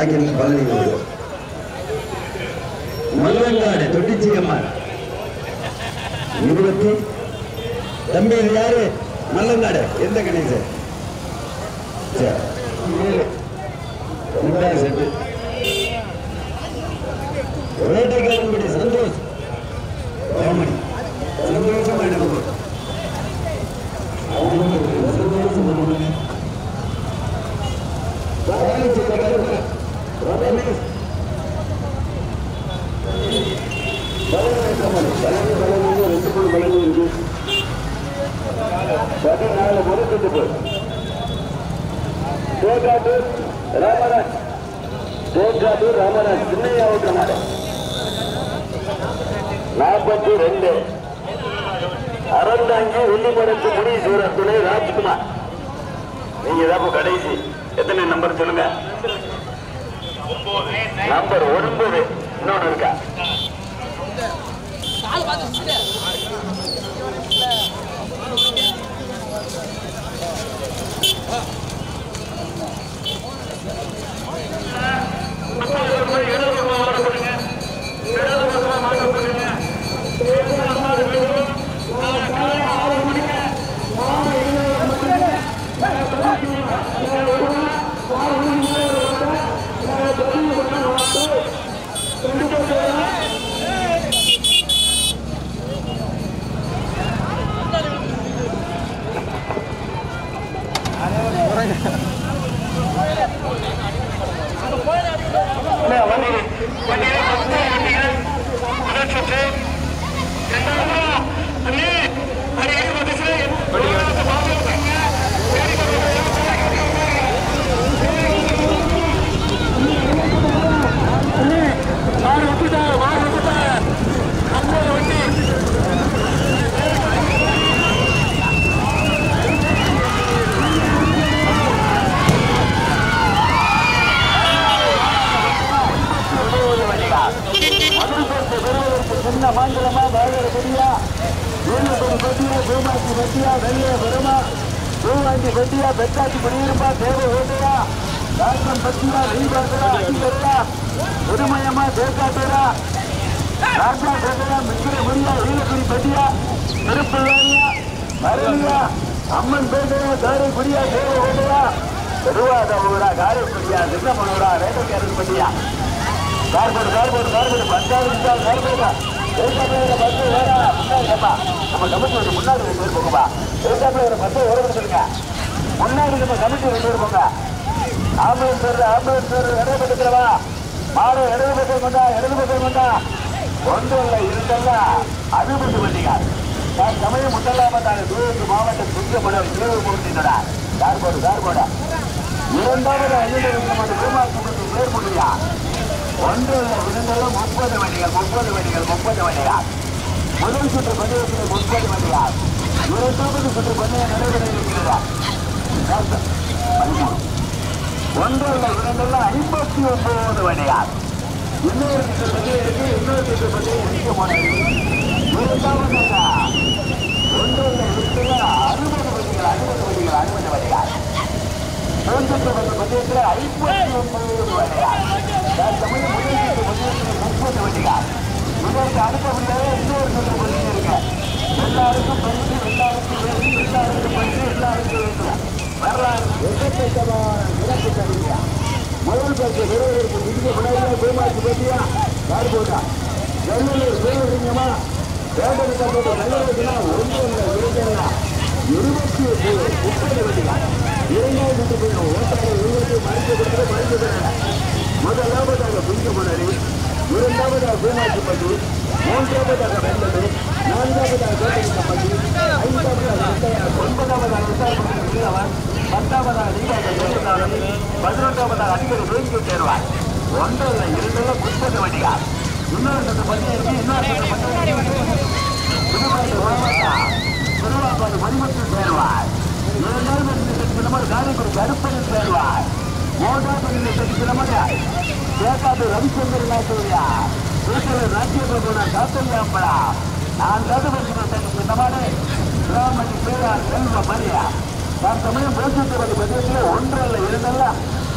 வாக்கியம் பழனி வருவோம் மல்லங்காடு தொட்டிச்சியம்மாள் இருபத்தி தம்பி இது யாரு மல்லங்காடு எந்த கணேசன் சரி. ஏழு. ரெண்டாவது செட்டு வேட்டைக்காரன்படி சந்தோஷ் ராமணி சந்தோஷமா எனக்கு சந்தோஷம் பண்ணுங்க ரமேஷ் ராமராஜ் தேக்காட்டூர் ராமராஜ் சின்னையாவுக்கு மாடு நாற்பத்தி ரெண்டு அறந்தாங்கி உள்ளிமரத்து முனீஸ்வரர் துணை ராஜ்குமார் நீங்க தான் கடைசி எத்தனை நம்பர் சொல்லுங்க நம்பர் ஒன்பது இன்னொன்னு இருக்கா சின்ன மாநிலமா வேலை பெரியா வீரப்படி பெட்டியா பூமாச்சி பெட்டியா வெள்ளைய பெருமா பூவாண்டி பெட்டியா பெட்டாச்சி குடியிருப்பா தேவ ஓட்டையா ராஜம் பத்தியா நீபாசரா அடிக்கரா பெருமயமா தேக்காட்டரா ராஜா கோட்டையா மிக்கிற முடியா வீரக்குடி பெட்டியா திருப்பிள்ளாரியா அரளியா அம்மன் பேட்டையா காரைக்குடியா தேவ ஓட்டையா பெருவாத ஊரா காரைக்குடியா சின்னமனூரா ரேட்டக்காரன் பெட்டியா கார்போர்டு கார்போர்டு கார்போர்டு பஞ்சாவது நிமிஷம் கார்போர்டா ஏற்காட்டில் பஸ் வேற முன்னாடி ஏப்பா நம்ம கமிட்டி வந்து முன்னாடி ரெண்டு பேர் போங்கப்பா ஏற்காட்டில் ஒரு பஸ் ஓட சொல்லுங்க முன்னாடி நம்ம கமிட்டி ரெண்டு பேர் போங்க ஆம்புலன்ஸ் வருது ஆம்புலன்ஸ் வருது இடது பக்கத்துலவா மாடு இடது பக்கம் கொண்டா இடது பக்கம் கொண்டா ஒன்றும் இல்லை இருந்தல்ல அபிபுத்தி பண்ணிங்க நான் சமயம் முதலாமதாக தூரத்து மாவட்டம் சுங்கப்படம் இரவு போட்டினோட கார்போர்டு கார்போர்டு இரண்டாவது ஐநூறு நமது பூமாக்கு பேர் முடியா ஒன்று விருந்தெல்லாம் முப்பது வண்டிகள் முப்பது வண்டிகள் முப்பது வண்டிகள் முதல் சுற்று பந்தயத்தில் முப்பது வண்டிகள் இரண்டாவது சுற்று பந்தயம் நடைபெற இருக்கிறதா ஒன்று விருந்தெல்லாம் ஐம்பத்தி ஒன்பது வண்டிகள் இன்னொரு சுற்று பந்தயம் இருக்கு இன்னொரு சுற்று பந்தயம் இருக்க மாட்டேங்குது இரண்டாவது ஒன்று விருந்தெல்லாம் அறுபது வண்டிகள் அறுபது வண்டிகள் அறுபது வண்டிகள் மூன்றுக்கு வந்து பந்தயத்தில் ஐம்பத்தி ஒன்பது வண்டிகள் தமிழ் முதலீட்டு முதலீட்டு முப்பது வண்டிகள் இதற்கு அடுத்தபடியாக இன்னொரு சொல்ல பரிசு இருக்கு எல்லாருக்கும் பரிசு எல்லாருக்கும் வேண்டி எல்லாருக்கும் பரிசு எல்லாருக்கும் வேண்டும் வரலாறு எக்கச்சக்கமான சிறப்பு கருவியா முதல் பரிசு விரைவிற்கு இந்திய முன்னாடியே பேமாச்சு பற்றியா யார் போட்டா நெல்லூர் பேரறிஞமா வேண்டது கட்டது நல்லதுனா ஒன்று இல்லை இருபத்தி முப்பது வண்டிகள் இரண்டாவது சுற்று ஓட்டாளர் இருபத்தி மறைந்து கொடுத்து மறைந்து தரேன் முதலாவதாக புஞ்சமணரி இரண்டாவதாக பூமாச்சிப்பட்டி மூன்றாவதாக வெள்ளது நான்காவதாக கோட்டை ஐந்தாவதாக ஒன்பதாவதாக விசாரணை வீரவன் பத்தாவதாக நீராக ஜெயலலிதாவை பதினொன்றாவதாக அடிக்கடி வேடிக்கை தேர்வார் ஒன்றில் இரண்டுல முப்பது வண்டிகள் இன்னொரு சத்து பள்ளி இருக்கு இன்னொரு சத்து பள்ளி புதுப்பாட்டு மாவட்டா திருவாப்பாடு மணிமத்தில் சேர்வார் இரண்டாவது கிலோமீட்டர் காரைக்குடி கருப்பணி சேர்வார் மூன்றாவது கிலோமீட்டர் சேக்காடு ரவிச்சந்திரன் நாயக்கரியா வீட்டில் ராஜ்யபிரபுன காத்தல்யாம்படா நான்காவது வருஷம் இந்த மாதிரி கிராமத்தி பேரா செல்வ மரியா நான் சமயம் பேசிட்டு வந்து பதினெட்டுல ஒன்றல்ல இரண்டல்ல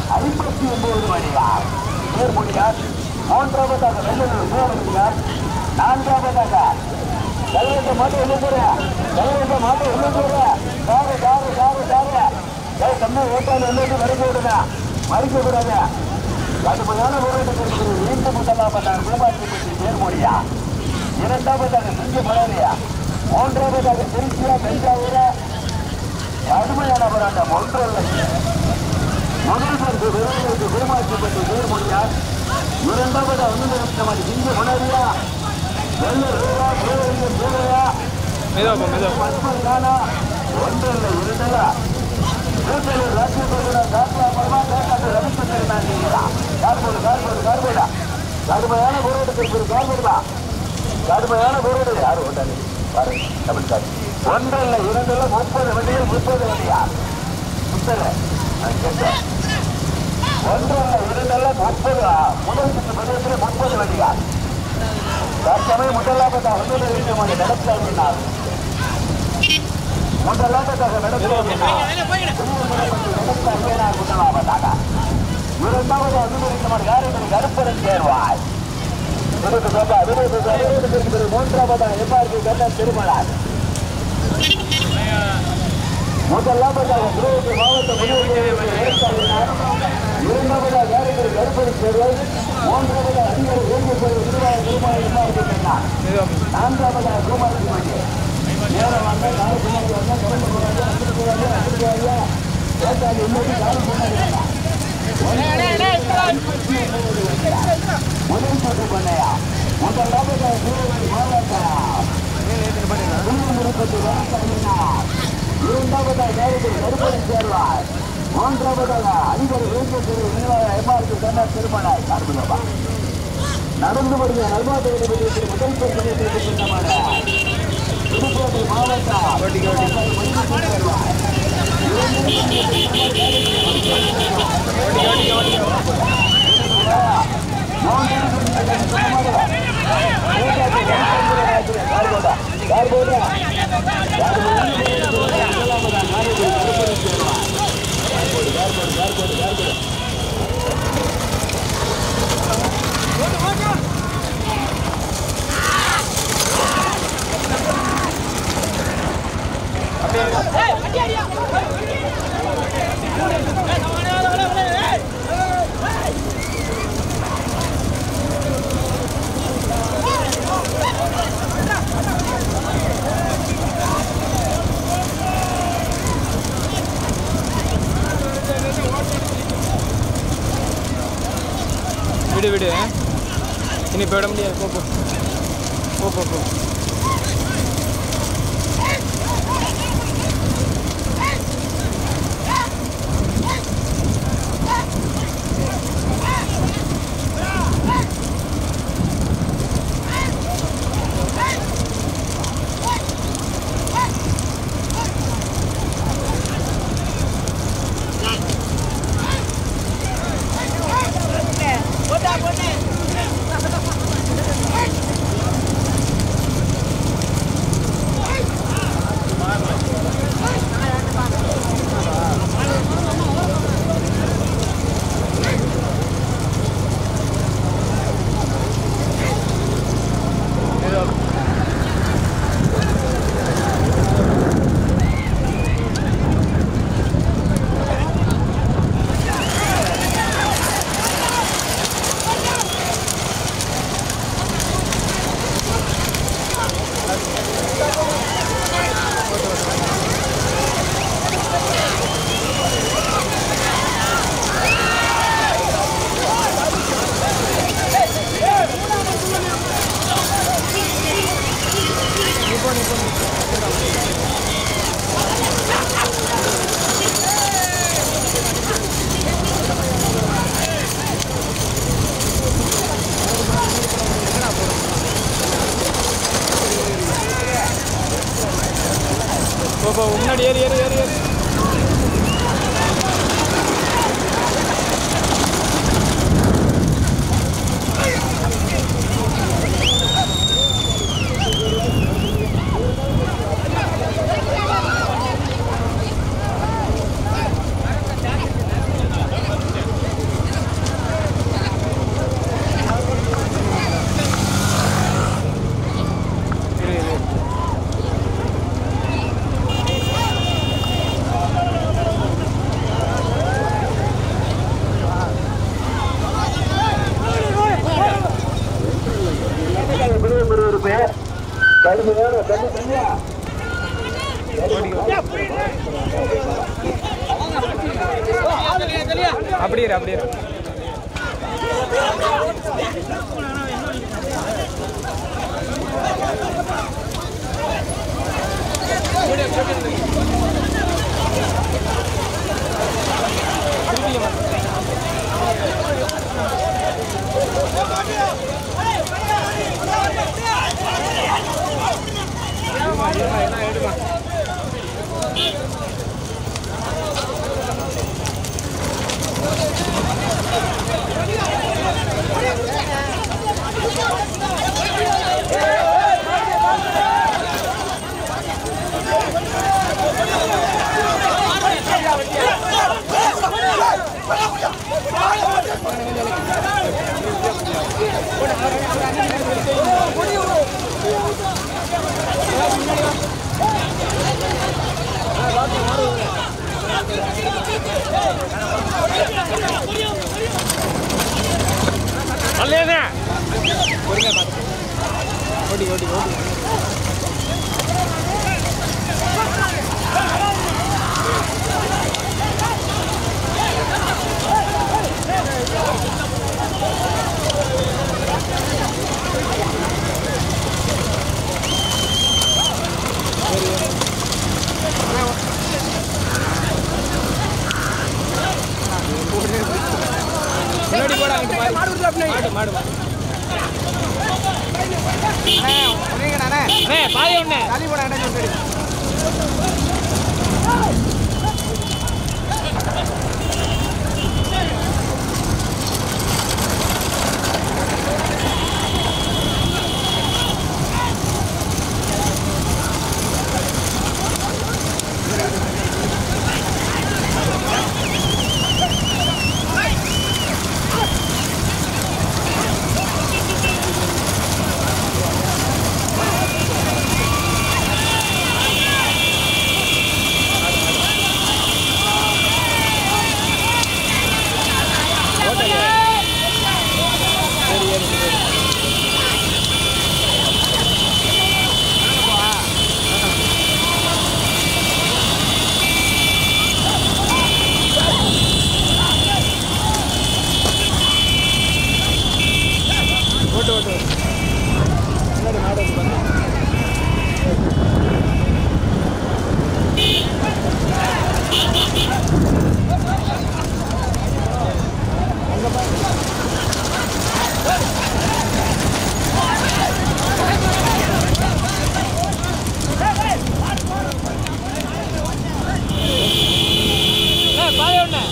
ஐம்பத்தி ஒன்பது மணியார் நேர்மொழியார் மூன்றாவதாக வெள்ளூர் சிவமணியார் நான்காவதாக கல்வெட்ட மாட்டை உள்ளூர கல்வெட்ட மாட்டை உள்ளூர காரு காரு காரு காரு ஏய் தம்பி ஓட்டால் உள்ளூர் மறைக்க விடுங்க மறைக்க விடாத கடுமையான போராட்டத்திற்கு மீண்டும் முதலாவதாக குளமாற்றி நேர்மொழியா இரண்டாவதாக செஞ்சு மலையா மூன்றாவதாக திருச்சியா தஞ்சாவூரா கடுமையான போராட்டம் ஒன்றல்ல முதல்வருக்கு விரைவிற்கு குருமாற்றப்பட்டு நேர்மொழியார் இரண்டாவது அனுமதி இங்கு உணரியா வெள்ள ரூபா தேவைய தேவையா மெதுவா மெதுவா பத்மகானா ஒன்றல்ல இரண்டலா கூட்டலூர் ராஜ்யபுரம் காப்பாமரமா கேட்காத ரவிச்சந்திரனா கார்போடு கார்போடு கார்போடா கடுமையான போராட்டத்திற்கு ஒரு கார்போடுதா கடுமையான போராட்டம் யாரும் ஓட்டாது பாரு தமிழ்கார் ஒன்றல்ல இரண்டல்ல முப்பது வண்டிகள் முப்பது வண்டியா முப்பது நான் கேட்டேன் ஒன்றல்ல இரண்டல்ல முப்பது முதல் சுற்று பந்தயத்தில் முப்பது வண்டியா தற்சமயம் முதலாவதாக ஒன்று ரெண்டு மணி நடத்தார் முதலாவதாக நடத்தார் முதலாவதாக இரண்டாவது அனுமதிக்குமார் காரைக்குடி கருப்பரன் சேர்வாய் இருபது சபா இருபது சபா இருபது பேருக்கு பிறகு மூன்றாவதாக எம்ஆர்பி கண்ணன் திருமலார் முதலாவதாக திருவள்ளூர் மாவட்ட முதல்வர் இரண்டாவதாக காரைக்குடி கருப்பரன் சேர்வாய் மூன்றாவதாக அதிகாரி வேண்டிய திருவாரூர் திருமாவளவன் எம்ஆர்பி கண்ணன் மெதுவா நான்காவதாக குமாரி மணி நேரம் வந்த நாலு பின்னாடி வந்தா கிளம்ப போறாங்க அங்கிட்டு போறாங்க அங்கிட்டு போறாங்க ஏற்காடு இன்னைக்கு காலம் போனாங்க முதல் சொட்டு பண்ணையா முதலாவதாக சிவகங்கை மாவட்டம் திருமுருகத்து ராமசாமினார் இரண்டாவதாக நேரத்தில் கருப்பணி சேர்வார் மூன்றாவதாக அதிபர் வேங்கத்திரு எம்ஆர்பி கண்ணர் திருமணாய் அற்புதமா நடந்து வருகிற நல்வாழ்வு நிலையத்தில் முதல் பிரச்சனைக்கு சொந்தமான புதுக்கோட்டை மாவட்டம் விடு விடு இனி போயிட முடியாது போ போ போ போ போ போ போ முன்னாடி ஏறி ஏறி ஏறி ஏறி கடுமையான தண்ணி தண்ணியா அப்படியே இரு, அப்படியே இரு. எடுமா, எடுமா, என்ன எடுமா. பொறுமையா பார்த்து ஓடி ஓடி ஓடி முன்னாடி போட அங்கிட்டு பாரு. மாடு மாடு மாடு அண்ணே பாதி ஒண்ணு ஓட்டு ஓட்டு முன்னாடி மாடு வந்து பாரு. அண்ணே, பாதி ஒண்ணு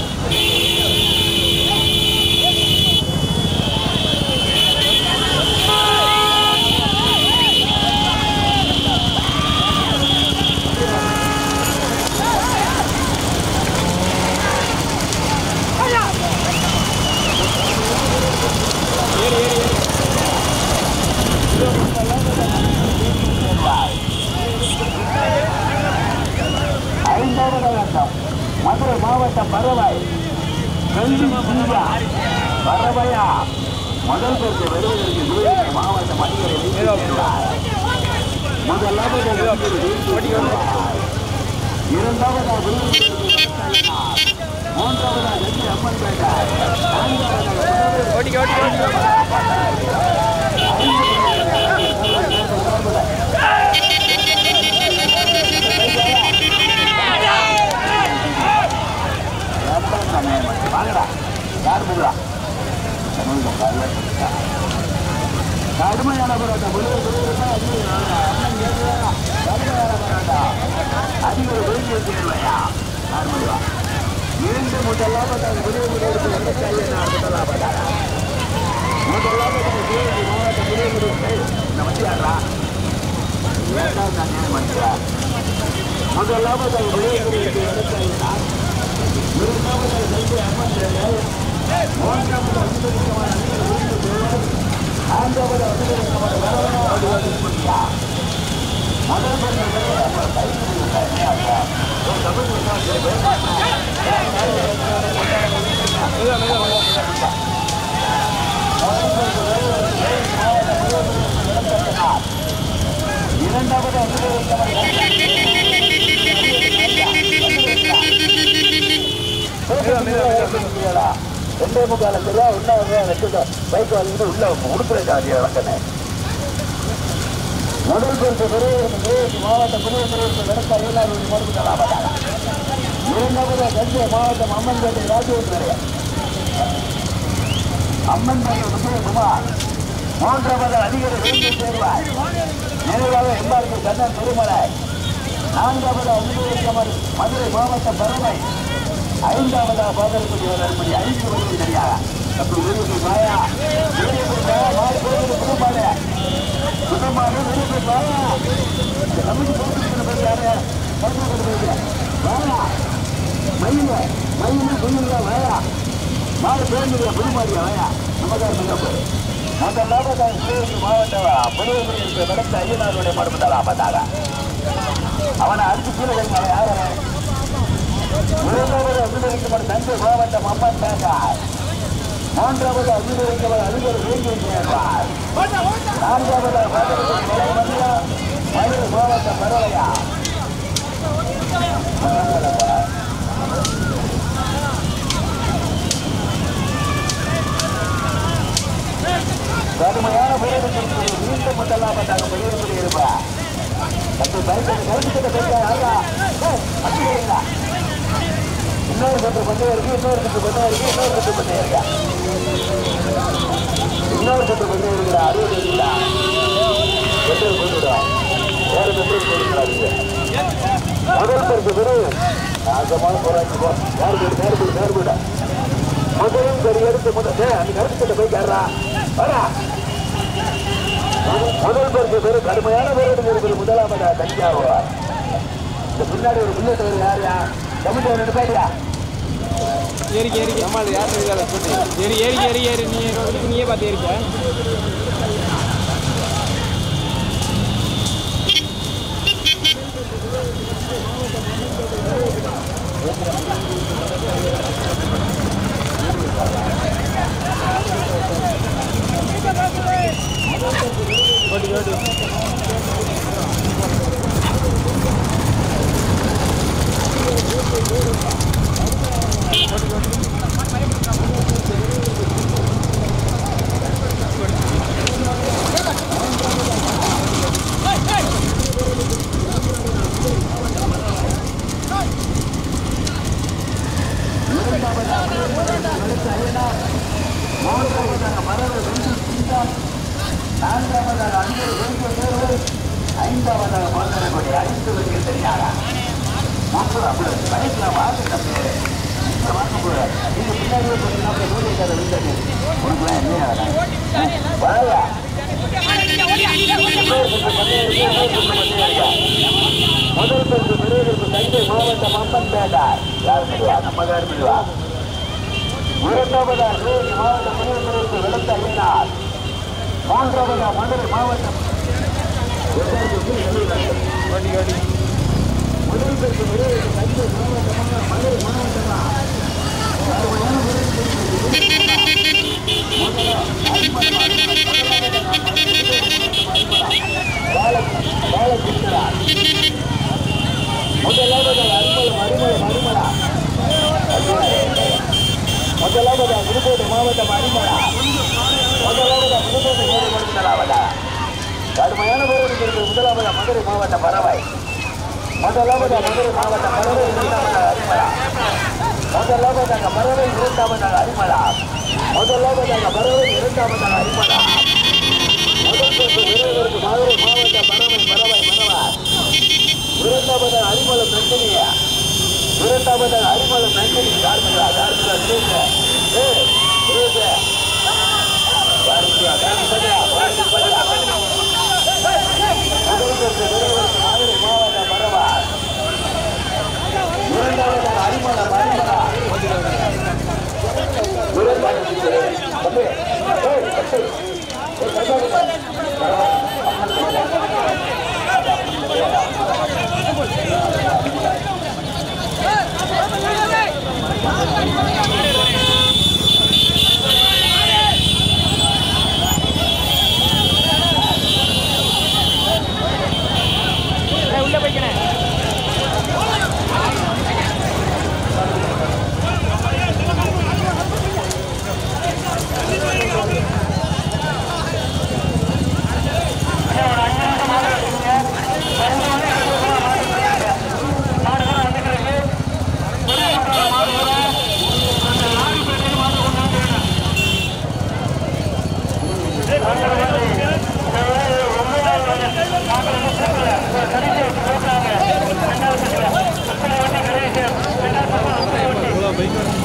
ஏறு ஏறு ஏறு ஐந்தாவது கட்டம் மதுரை மாவட்டம் பறவை கல்வி ஜீவா பறவையா முதல் பரிசு வருவதற்கு சிவகங்கை மாவட்டம் அதிகாரி முதலாவது இரண்டாவது மூன்றாவது அம்மன் பேட்டை நான்காவது ஓட்டிக்க ஓட்டிக்க ஓட்டிக்க வாங்கடா யார் போடுறா கடுமையான போராட்டம் முதல்வர் சொல்லுறதா அண்ணன் கேட்கிறா கடுமையான போராட்டம் அதிக ஒரு வெளியே தேர்வையா யார் போடுவா இரண்டு முதல் லாபத்தான் முடிவு முடிவு எந்த கையில் முதல் லாபத்தான் முதல் லாபத்தான் சிவகங்கை மாவட்ட முடிவு முடிவு நம்ம யாரா இரண்டாம் நான் மனுஷா முதல் லாபத்தான் முடிவு முடிவு எந்த கையில் இரண்டாவது நன்றி அம்மன் தேவை மூன்றாவது அனுமதிக்கமான ஆண்டாவது அனுமதிக்கமான வரவனாவது முடியா முதல் மெதுவா மெதுவா மெதுவா ரெண்டே முக்கால் லட்சம் ரூபா உள்ள வச்சுட்டோம் பைக் வாங்கிட்டு உள்ள உடுப்புற ஜாதி வழக்கண்ணே முதல் பரிசு பெரிய மாவட்ட புதுவை நடத்த ஐநூறு மறுப்பு லாபத்தாங்க இரண்டாவது தஞ்சை மாவட்டம் அம்மன்பேட்டை ராஜேஸ்வரி அம்மன்பேட்டை விஜயகுமார் மூன்றாவது அதிகாரி வேண்டி சேர்வார் நிறைவாக எம்பாருக்கு கண்ணன் பெருமலை நான்காவது அதிகாரி மதுரை மாவட்டம் பருமை ஐந்தாவதாக பாதரப்படி வரும்படி ஐந்து வருவது சரியாக அப்படி விருது மாயா விருது மாயா மாடு விருது புதுமாடு புதுமாடு விருது மாயா இந்த கமிட்டி போட்டு பேர் யாரு போட்டு பேர் மாயா மயில மயில புதுல மாயா மாடு பேருந்து புதுமாடியா மாயா நமக்கார் மிகப்பு அந்த லாபத்தான் சிவகங்கை மாவட்டம் புதுவை நடத்த ஐயனாருடைய மடுப்பு லாபத்தாக அவனை அடிச்சு கீழே வைங்க யாரு இரண்டாவது அபிநயிக்கப்பட்ட தஞ்சை மாவட்டம் அம்மன் பேட்டார் மூன்றாவது அபிநயிக்கப்பட்ட அதிபர் வேங்கை சேர்வார் நான்காவது மதுரை மாவட்டம் பரவையா கடுமையான பேருக்கு மீண்டும் முதலாவதாக பயிர்ந்து இருப்பார் பத்து பைக் கருத்து கிட்ட பேசுறா இன்னொரு கட்டு பண்ணையா இருக்கு இன்னொரு கட்டு பண்ணையா இருக்கு இன்னொரு கட்டு பண்ணையா இருக்கா இன்னொரு கட்டு பண்ணையா இருக்குடா அறுபது இருக்குடா பெட்ரோல் போட்டுடா வேற பெட்ரோல் போட்டுடாதீங்க முதல் பரிசு பெரு நாசமான போராட்சி போ யாரு போடு நேரு போடு நேரு போட முதலும் சரி எடுத்து முதல் ஏய், அந்த கருத்து கிட்ட போய் கேடுறா வரா முதல் பரிசு பெரு கடுமையான பேருக்கு இருக்குது முதலாமதா தஞ்சாவூர் இந்த பின்னாடி ஒரு புல்லட் வருது யாருயா கமிட்டி ஒரு நிப்பாட்டியா ஏறிக்க ஏறிக்க நம்மள யார் இருக்காத சொல்லி ஏறி ஏறி ஏறி ஏறி நீ ரோட்டுக்கு நீயே பார்த்து ஏறிக்க ஓடி ஓடி மூன்றாவதாக மரபு வென்று சிங்கம் நான்காவதாக அன்பு வென்று தேர்வு ஐந்தாவதாக மதுரை ஐந்து வெற்றி தெரியாத மூன்று அப்படி வயசுல வாங்க பேரு இந்த வாங்க போற நீங்க பின்னாடியே போனீங்கன்னா அப்புறம் நூறு இருக்காத வீட்டாரு உனக்குலாம் என்ன வாயா முதல் பரிசு பெறுவதற்கு தஞ்சை மாவட்டம் அம்மன் பேட்டார் யார் பெறுவா நம்ம யார் பெறுவா இரண்டாவதா சிவகங்கை மாவட்ட முதல்வருக்கு வெளுத்த ஐயனார் மூன்றாவதா மதுரை மாவட்டம் ஓடி ஓடி முதல் பெருக்கு பெறுவதற்கு தஞ்சை மாவட்டமாக மதுரை மாவட்டமா முதலாவது அருமலம் அருமலம் அருமலா முதலாவது புதுக்கோட்டை மாவட்டம் அரிமலா முதலாவது புதுக்கோட்டை மாவட்டம் முதலாவதா கடுமையான போராட்டம் இருக்கிற முதலாவது மதுரை மாவட்டம் பறவை முதலாவது மதுரை மாவட்டம் பறவை இரண்டாவது அரிமலா முதலாவதாக பறவை இரண்டாவதாக அரிமலா முதலாவதாக பறவை இரண்டாவதாக அரிமலா முதல் பரிசு பெறுவதற்கு மதுரை மாவட்டம் பறவை பறவை பறவை இரண்டாவதாக அரிமலம் நந்தினியா இரண்டாவதாக அரிமலம் நந்தினி கார்மலா கார்மலா சூப்ப ஏ சூப்ப கார்மலா கார்மலா கார்மலா முதல் பரிசு பெறுவதற்கு மதுரை மாவட்டம் பறவை இரண்டாவதாக அரிமலம் அரிமலா தம்பி, ஏய், தம்பி, ஏய், கண்டாடி. இவ்வளோ பைக்